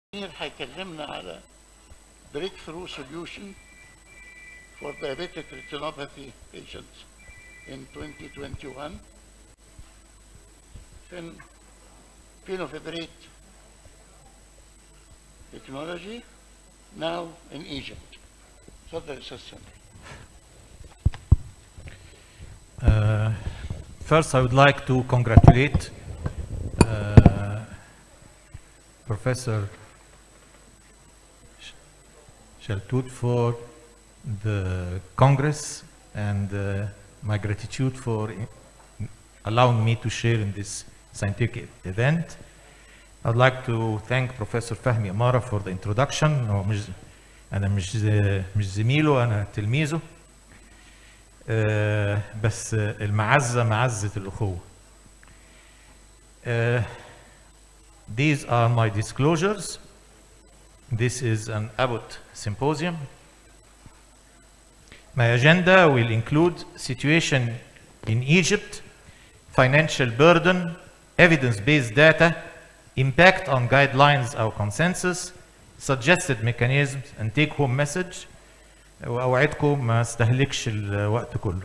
مين هيكلمنا على بريك ثرو سوليوشن for diabetic retinopathy patients in 2021 in phenylfibrate technology now in Egypt. تفضل يا استاذ سامي. Uh, first, I would like to congratulate uh, Professor Sh- Shaltut for the Congress and uh, my gratitude for i- allowing me to share in this scientific event. I'd like to thank Professor Fahmi Amara for the introduction. هو مش أنا مش مش زميله أنا تلميذه. آه، بس آه، المعزة معزة الأخوة. آه، These are my disclosures. This is an Abbott symposium. My agenda will include situation in Egypt, financial burden, evidence-based data, impact on guidelines or consensus, suggested mechanisms, and take-home message. واوعدكم ما استهلكش الوقت كله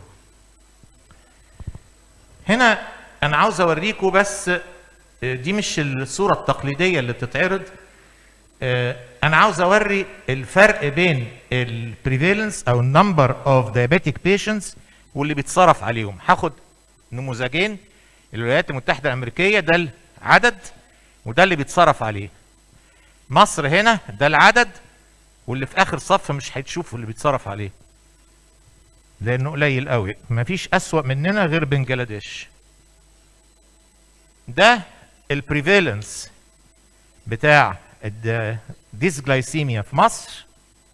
هنا انا عاوز اوريكم بس آه، دي مش الصوره التقليديه اللي بتتعرض آه، انا عاوز اوري الفرق بين البريفالنس او النمبر اوف diabetic بيشنتس واللي بيتصرف عليهم هاخد نموذجين الولايات المتحده الامريكيه ده العدد وده اللي بيتصرف عليه مصر هنا ده العدد واللي في اخر صف مش هتشوفوا اللي بيتصرف عليه لانه قليل قوي مفيش اسوأ مننا غير بنجلاديش ده البريفالنس بتاع الديسجلايسيميا في مصر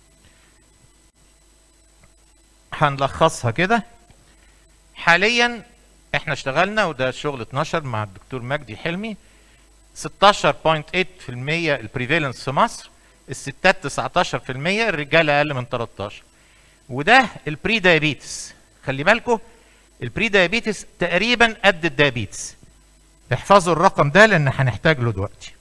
هنلخصها كده حاليا احنا اشتغلنا وده شغل 12 مع الدكتور مجدي حلمي 16.8% البريفالنس في مصر الستات 19% الرجال اقل من 13 وده البري دايابيتس خلي بالكم البري دايابيتس تقريبا قد الدايابيتس احفظوا الرقم ده لان هنحتاج له دلوقتي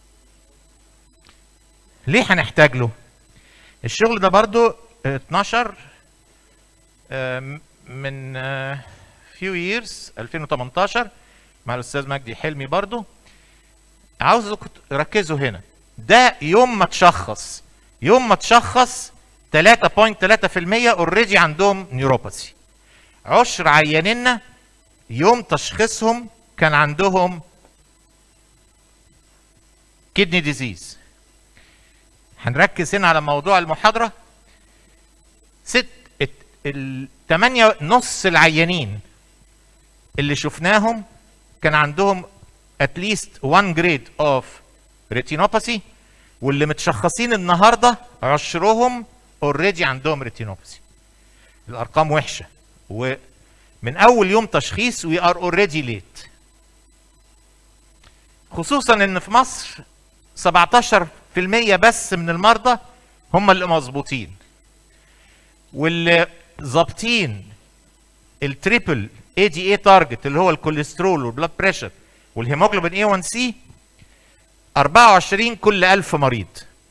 ليه هنحتاج له الشغل ده برضو آه، 12 آه، من آه، few years 2018 مع الاستاذ مجدي حلمي برضو عاوزكم ركزوا هنا ده يوم ما تشخص يوم ما تشخص 3.3% اوريدي عندهم نيوروباثي عشر عيانينا يوم تشخيصهم كان عندهم كدني ديزيز هنركز هنا على موضوع المحاضرة ست الت- التمانية نص العيانين اللي شفناهم كان عندهم at least one grade of retinopathy واللي متشخصين النهارده عشرهم اوريدي عندهم ريتينوباثي الارقام وحشه ومن اول يوم تشخيص وي ار اوريدي ليت خصوصا ان في مصر 17% بس من المرضى هم اللي مظبوطين واللي ظابطين التريبل اي دي اي تارجت اللي هو الكوليسترول والبلاد بريشر والهيموجلوبين اي 1 سي 24 كل 1000 مريض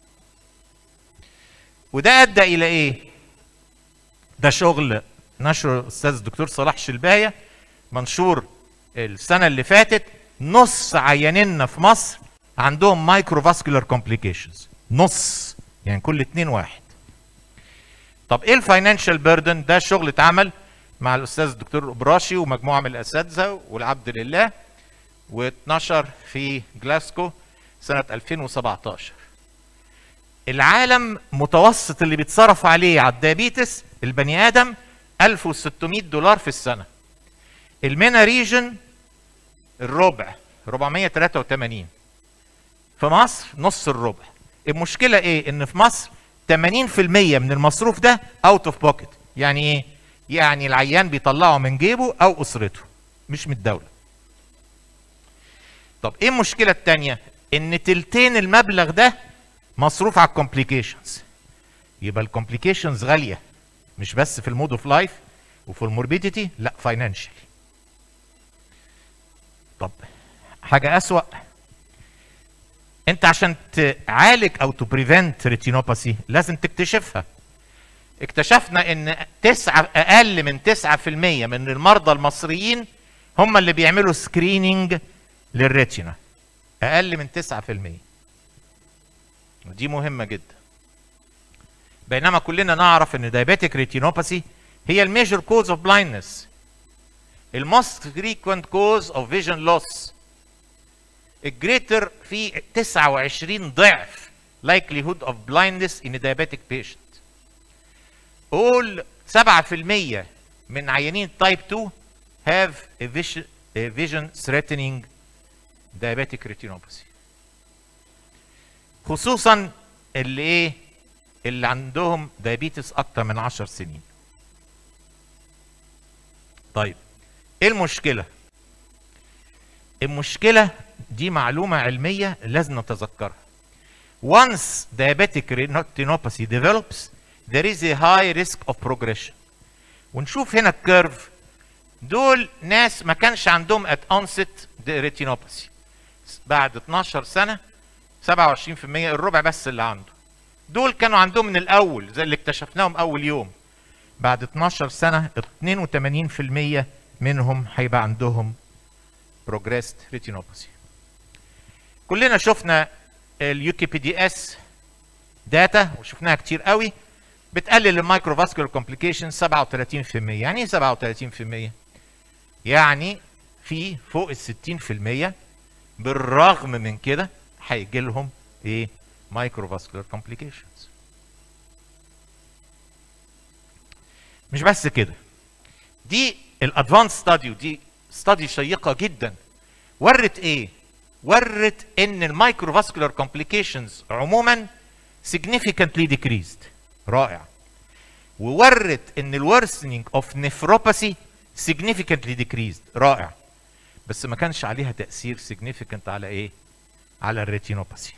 وده ادى الى ايه ده شغل نشره الاستاذ الدكتور صلاح شلبايه منشور السنه اللي فاتت نص عيانينا في مصر عندهم مايكرو فاسكولار كومبليكيشنز نص يعني كل اتنين واحد طب ايه الفاينانشال بيردن ده شغل اتعمل مع الاستاذ الدكتور ابراشي ومجموعه من الاساتذه والعبد لله و12 في جلاسكو سنة 2017 العالم متوسط اللي بيتصرف عليه على الديابيتس البني آدم 1600 دولار في السنة المينا ريجن الربع 483 في مصر نص الربع المشكلة ايه ان في مصر 80% من المصروف ده اوت اوف بوكيت يعني ايه يعني العيان بيطلعه من جيبه او اسرته مش من الدولة طب ايه المشكله الثانيه ان تلتين المبلغ ده مصروف على الكومبليكيشنز يبقى الكومبليكيشنز غاليه مش بس في المود اوف لايف وفي الموربيديتي لا فاينانشال طب حاجه اسوا انت عشان تعالج او تبريفنت ريتينوباثي لازم تكتشفها اكتشفنا ان تسعة اقل من 9% من المرضى المصريين هم اللي بيعملوا سكريننج للريتينا اقل من 9% ودي مهمة جدا بينما كلنا نعرف ان diabetic retinopathy هي الميجر كوز اوف blindness الموست frequent cause of vision loss الجريتر في 29 ضعف likelihood of blindness in a diabetic patient all 7% من عيانين تايب 2 have a vision, a vision threatening diabetic retinopathy خصوصا اللي ايه اللي عندهم دايابيتس اكتر من 10 سنين طيب ايه المشكله المشكله دي معلومه علميه لازم نتذكرها once diabetic retinopathy develops there is a high risk of progression ونشوف هنا الكيرف دول ناس ما كانش عندهم at onset retinopathy بعد 12 سنه 27% الربع بس اللي عنده دول كانوا عندهم من الاول زي اللي اكتشفناهم اول يوم بعد 12 سنه 82% منهم هيبقى عندهم progressed retinopathy كلنا شفنا اليوكي بي دي اس داتا وشفناها كتير قوي بتقلل المايكروفاسكولار كومبليكيشن 37% يعني ايه 37% يعني في فوق ال 60% بالرغم من كده هيجي لهم ايه مايكروفاسكولار كومبليكيشنز مش بس كده دي الادفانس ستادي ودي ستادي شيقه جدا ورت ايه ورت ان المايكروفاسكولار كومبليكيشنز عموما significantly decreased رائع وورت ان الورسنينج اوف نفروباثي significantly decreased رائع بس ما كانش عليها تاثير significant على ايه على الريتينوباثي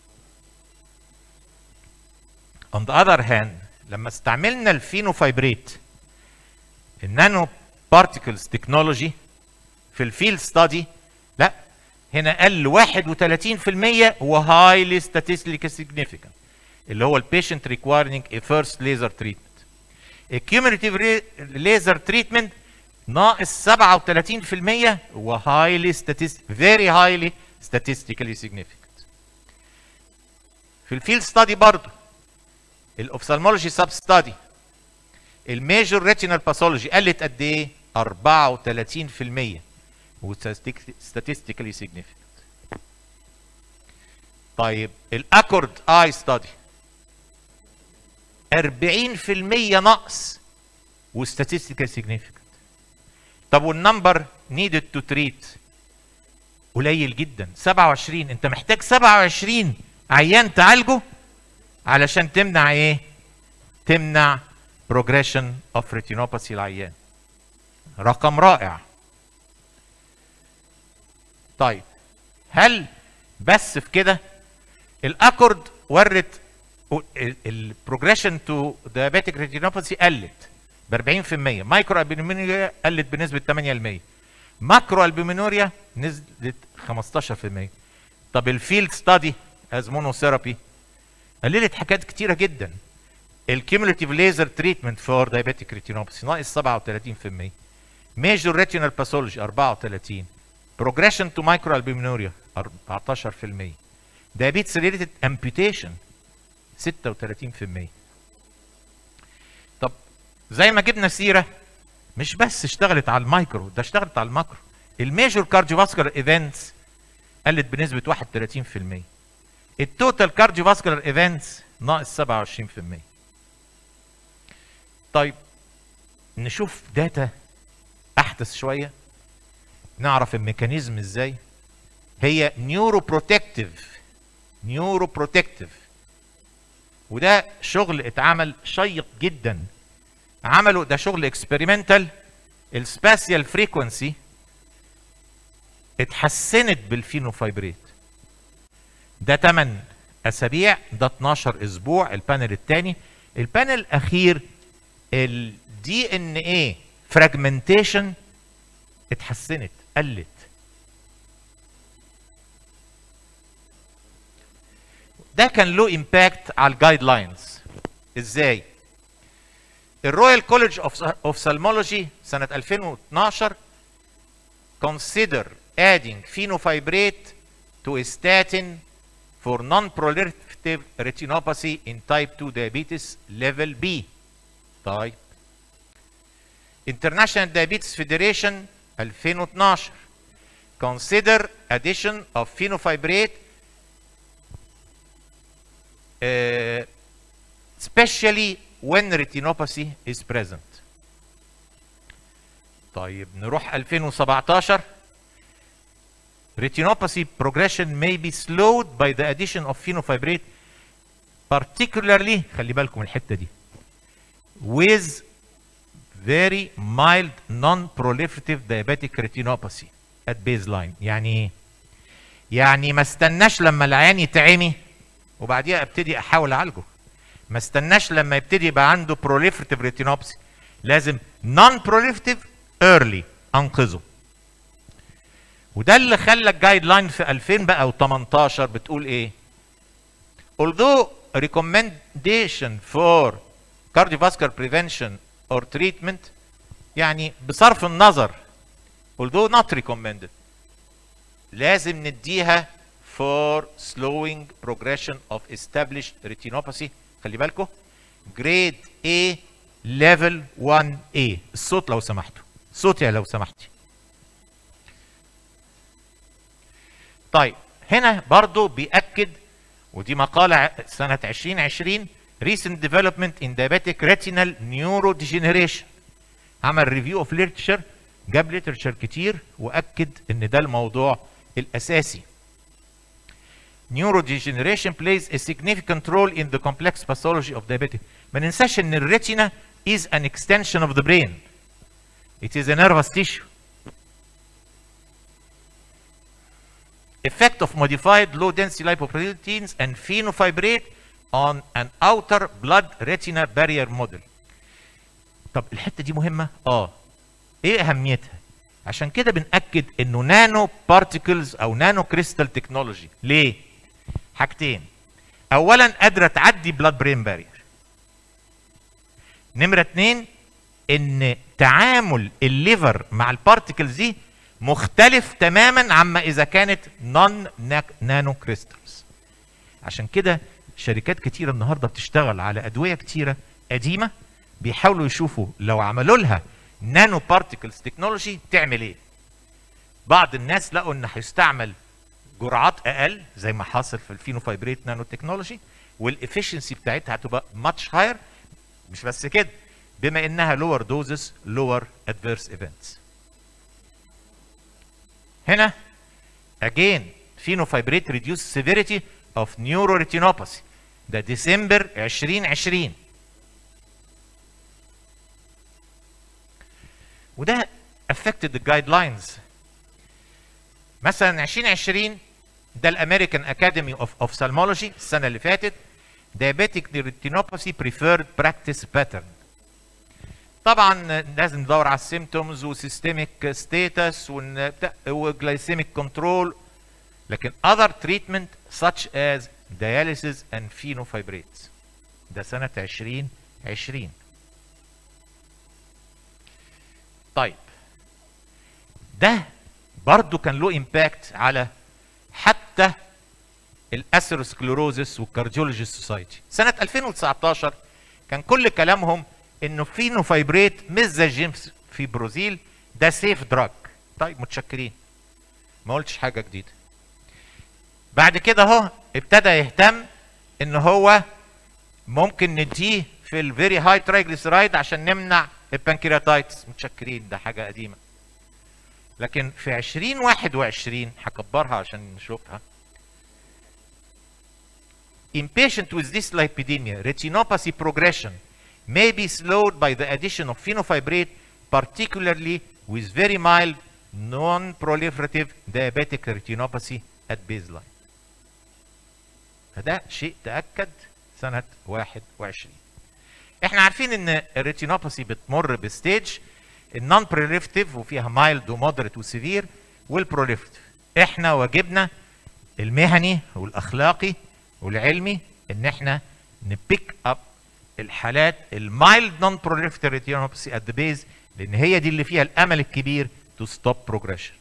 on the other hand لما استعملنا الفينوفايبريت النانو بارتيكلز تكنولوجي في الفيلد ستادي لا هنا قل 31% هو highly statistically significant اللي هو البيشنت ريكوايرنج a first laser treatment الكيوميريتيف ليزر تريتمنت ناقص 37% هو highly statistic very highly statistically significant في الفيلد ستادي برضه الاوفثالمولوجي سب ستادي الميجور ريتينال باثولوجي قلت قد ايه 34% و statistically significant طيب الاكورد اي ستادي 40% نقص و statistically significant طب والنمبر needed to treat قليل جدا 27 انت محتاج 27 عيان تعالجه علشان تمنع ايه تمنع progression of retinopathy العيان رقم رائع طيب هل بس في كده الاكورد ورت البروجريشن تو diabetic retinopathy قلت ب 40% مايكرو البومينوريا قلت بنسبه 8% ماكرو البومينوريا نزلت 15% طب الفيلد ستادي از مونوثيرابي قللت حاجات كتيره جدا الكيموليتيف ليزر تريتمنت فور diabetic retinopathy ناقص 37% ميجور ريتينال باثولوجي 34 بروجريشن تو مايكرو البومينوريا 14% diabetes related amputation 36% طب زي ما جبنا سيره مش بس اشتغلت على المايكرو ده اشتغلت على الماكرو الميجور كارديوفاسكولار ايفنتس قلت بنسبه 31% التوتال كارديوفاسكولار ايفنتس ناقص 27% طيب نشوف داتا احدث شويه نعرف الميكانيزم ازاي هي نيورو بروتكتيف نيورو بروتكتيف وده شغل اتعمل شيق جدا عملوا ده شغل اكسبيرمنتال السباسيال فريكونسي اتحسنت بالفينوفايبريت ده 8 اسابيع ده 12 اسبوع البانل الثاني البانل الاخير الدي ان ايه فراجمنتيشن اتحسنت قلت ده كان له امباكت على الجايد لاينز ازاي الرويال كوليدج اوف سالمولوجي سنه 2012 consider adding phenofibrate to a statin for non-proliferative retinopathy in type 2 diabetes level B. طيب International Diabetes Federation 2012 consider addition of phenofibrate uh, especially when retinopathy is present. طيب نروح 2017 retinopathy progression may be slowed by the addition of phenofibrate particularly خلي بالكم الحته دي with very mild non-proliferative diabetic retinopathy at baseline يعني ايه؟ يعني ما استناش لما العيان يتعمي وبعديها ابتدي احاول اعالجه ما استناش لما يبتدي يبقى عنده proliferative retinopathy لازم non-proliferative early انقذه وده اللي خلى الجايد لاين في 2000 بقى و18 بتقول ايه although recommendation for cardiovascular prevention or treatment يعني بصرف النظر although not recommended لازم نديها for slowing progression of established retinopathy خلي بالكم grade A level 1A الصوت لو سمحتوا صوت يا لو سمحتي طيب هنا برضو بيأكد ودي مقالة سنة 2020 recent development in diabetic retinal neurodegeneration عمل ريفيو اوف literature جاب literature كتير واكد ان ده الموضوع الاساسي neurodegeneration plays a significant role in the complex pathology of diabetic ما ننساش ان الريتنا is an extension of the brain it is a nervous tissue effect of modified low density lipoproteins and phenofibrate on an outer blood retina barrier model طب الحته دي مهمه اه ايه اهميتها عشان كده بنأكد انه نانو بارتيكلز او نانو كريستال تكنولوجي ليه حاجتين اولا قادره تعدي بلاد برين بارير نمره اتنين ان تعامل الليفر مع البارتيكلز دي مختلف تماما عما اذا كانت نون نانو كريستالز عشان كده شركات كتيره النهارده بتشتغل على ادويه كتيره قديمه بيحاولوا يشوفوا لو عملوا لها نانو بارتيكلز تكنولوجي تعمل ايه بعض الناس لقوا ان هيستعمل جرعات اقل زي ما حاصل في الفينوفايبريت نانو تكنولوجي والافشنسي بتاعتها هتبقى ماتش هاير مش بس كده بما انها لور دوزز لور ادفيرس ايفنتس هنا again phenofibrate reduce severity of neuroretinopathy ده ديسمبر 2020 وده affected the guidelines مثلا 2020 ده الامريكان اكاديمي اوف اوفثالمولوجي السنه اللي فاتت diabetic retinopathy preferred practice pattern طبعا لازم ندور على السيمتومز وسيستميك ستاتس وجلايسيميك كنترول لكن other treatment such as dialysis and phenofibrates ده سنة 2020 طيب ده برضو كان له امباكت على حتى الاثيروسكليروزس والكارديولوجي سوسايتي سنة 2019 كان كل كلامهم انه فينوفايبريت مش زي جيمس في بروزيل ده سيف دراج طيب متشكرين ما قلتش حاجة جديدة بعد كده اهو ابتدى يهتم ان هو ممكن نديه في الفيري هاي ترايجليسرايد عشان نمنع البنكرياتايتس متشكرين ده حاجه قديمه لكن في 2021 هكبرها عشان نشوفها In patient with this lipidemia, retinopathy progression may be slowed by the addition of phenofibrate, particularly with very mild non-proliferative diabetic retinopathy at baseline. فده شيء تأكد سنة 21 احنا عارفين ان الريتينوباثي بتمر بستيج النون بروليفتيف وفيها مايلد ومودريت وسيفير والبروليفتيف احنا واجبنا المهني والاخلاقي والعلمي ان احنا نبيك اب الحالات المايلد نون بروليفريتيف ريتينوباثي ات ذا بيز لان هي دي اللي فيها الامل الكبير تو ستوب بروجريشن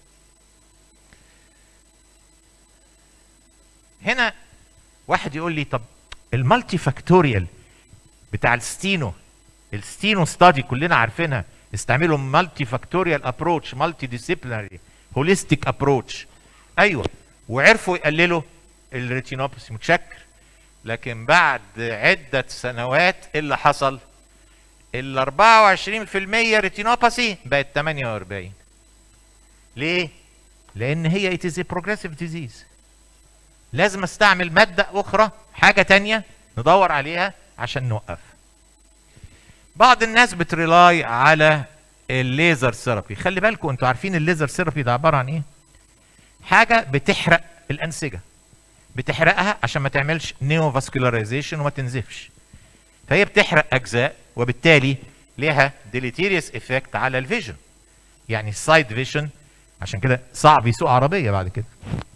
هنا واحد يقول لي طب المالتي فاكتوريال بتاع الستينو الستينو ستادي كلنا عارفينها استعملوا مالتي فاكتوريال ابروتش مالتي ديسيبلينري هوليستيك ابروتش ايوه وعرفوا يقللوا الريتينوباثي متشكر لكن بعد عدة سنوات إيه اللي حصل ال 24% ريتينوباثي بقت 48 ليه؟ لأن هي it is a progressive disease لازم استعمل مادة أخرى حاجة تانية ندور عليها عشان نوقف بعض الناس بتريلاي على الليزر ثيرابي خلي بالكم انتوا عارفين الليزر ثيرابي ده عبارة عن ايه حاجة بتحرق الأنسجة بتحرقها عشان ما تعملش نيو فاسكولاريزيشن وما تنزفش فهي بتحرق اجزاء وبالتالي ليها ديليتيريوس افكت على الفيجن يعني السايد فيجن عشان كده صعب يسوق عربيه بعد كده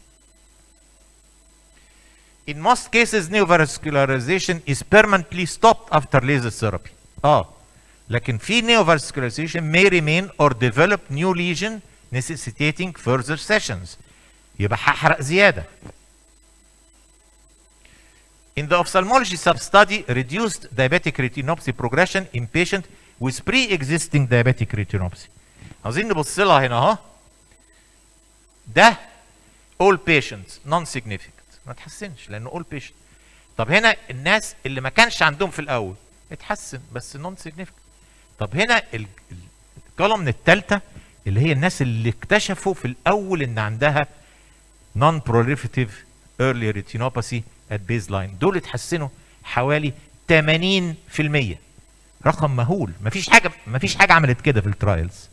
In most cases neovascularization is permanently stopped after laser therapy. اه لكن في neovascularization may remain or develop new lesion necessitating further sessions. يبقى هحرق زياده. In the ophthalmology sub-study, reduced diabetic retinopathy progression in patient with pre-existing diabetic retinopathy. عاوزين نبص لها هنا اهو. ده all patients non-significant ما تحسنش لانه all patient. طب هنا الناس اللي ما كانش عندهم في الاول اتحسن بس non-significant. طب هنا الكولومن الثالثه اللي هي الناس اللي اكتشفوا في الاول ان عندها non-proliferative early retinopathy at baseline دول اتحسنوا حوالي 80% رقم مهول مفيش حاجه مفيش حاجه عملت كده في الترايلز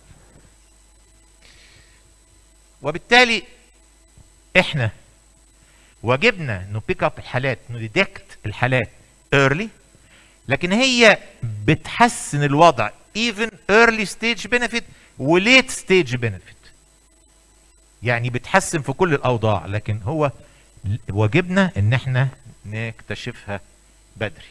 وبالتالي احنا واجبنا نبيك اب الحالات نديكت الحالات early لكن هي بتحسن الوضع even early stage benefit و late stage benefit يعني بتحسن في كل الاوضاع لكن هو واجبنا ان احنا نكتشفها بدري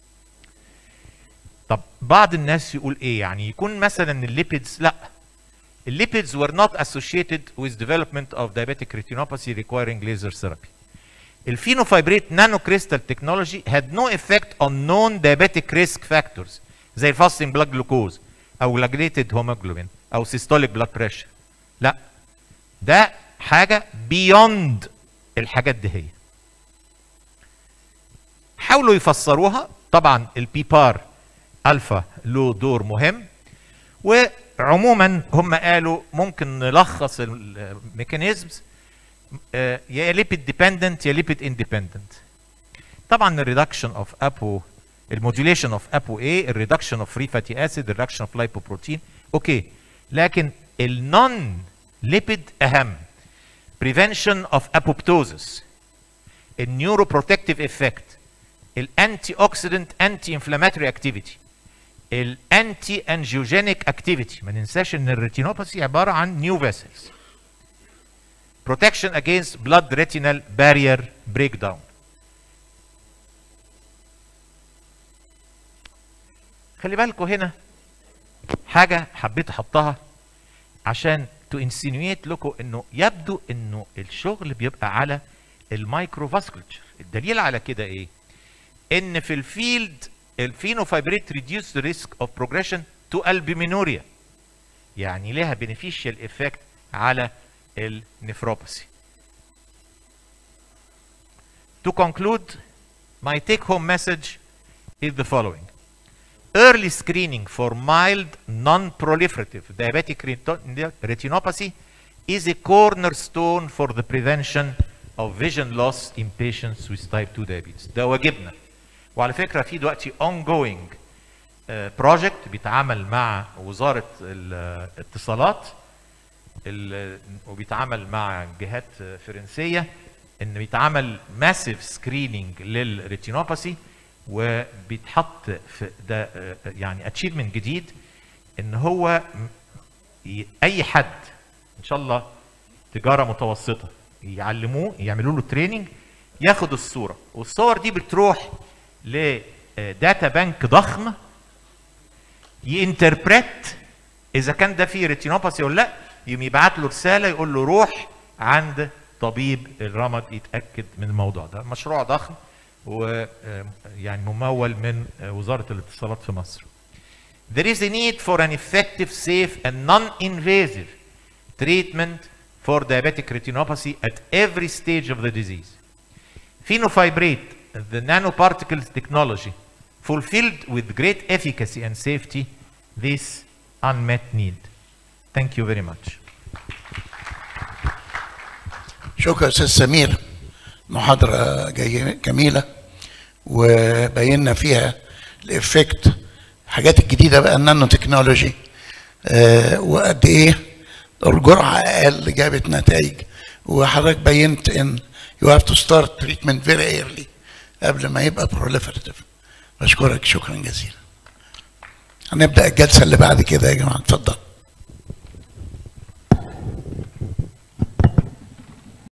طب بعض الناس يقول ايه يعني يكون مثلا الليبيدز لا الليبيدز were not associated with development of diabetic retinopathy requiring laser therapy الفينوفايبريت نانو كريستال تكنولوجي had no effect on known diabetic risk factors زي الفاستنج بلاد جلوكوز او لاجريتد هيموجلوبين او سيستوليك بلاد بريشر لا ده حاجه بيوند الحاجات دي هي حاولوا يفسروها طبعا البي بار الفا له دور مهم وعموما هم قالوا ممكن نلخص الميكانيزمز يا ليبيد ديبندنت يا ليبيد اندبندنت طبعا الريدكشن اوف ابو الموديوليشن اوف ابو اي الريدكشن اوف فري فاتي اسيد الريدكشن اوف لايبوبروتين اوكي لكن النون ليبيد اهم prevention of apoptosis النيوروبروتكتيف افكت الانتي اوكسيدنت انتي انفلاماتوري اكتيفيتي الانتي انجيوجينيك اكتيفيتي ما ننساش ان الريتينوباثي عباره عن نيو فيسلز protection against blood retinal barrier breakdown خلي بالكم هنا حاجه حبيت احطها عشان تو انسينويت لكم انه يبدو انه الشغل بيبقى على المايكرو فاسكولتشر الدليل على كده ايه ان في الفيلد الفينوفايبريت ريديوس ريسك اوف بروجريشن تو البيمينوريا يعني لها بينيفيشال افكت على النفروباثي To conclude, my take-home message is the following. Early screening for mild non-proliferative diabetic retinopathy is a cornerstone for the prevention of vision loss in patients with type 2 diabetes. ده واجبنا. وعلى فكرة في دلوقتي ongoing بروجكت بيتعامل مع وزارة الاتصالات وبيتعامل مع جهات فرنسية ان بيتعمل ماسيف سكريننج للريتينوباثي وبيتحط في ده يعني اتشيفمنت جديد ان هو اي حد ان شاء الله تجاره متوسطه يعلموه يعملوا له تريننج ياخد الصوره والصور دي بتروح لداتا بانك ضخم ينتربريت اذا كان ده فيه ريتينوباثي ولا لا يقوم يبعت له رساله يقول له روح عند طبيب الرمد يتاكد من الموضوع ده مشروع ضخم ويعني ممول من آه، وزاره الاتصالات في مصر There is a need for an effective, safe, and non-invasive treatment for diabetic retinopathy at every stage of the disease. Phenofibrate, the nanoparticles technology, fulfilled with great efficacy and safety this unmet need. Thank you very much. شكرا استاذ سمير محاضرة جي- جميلة وبينا فيها الافكت الحاجات الجديدة بقى النانو تكنولوجي آه، وقد ايه الجرعة اقل جابت نتائج وحضرتك بينت ان you have to start treatment very early قبل ما يبقى proliferative بشكرك شكرا جزيلا هنبدأ الجلسة اللي بعد كده يا جماعة اتفضل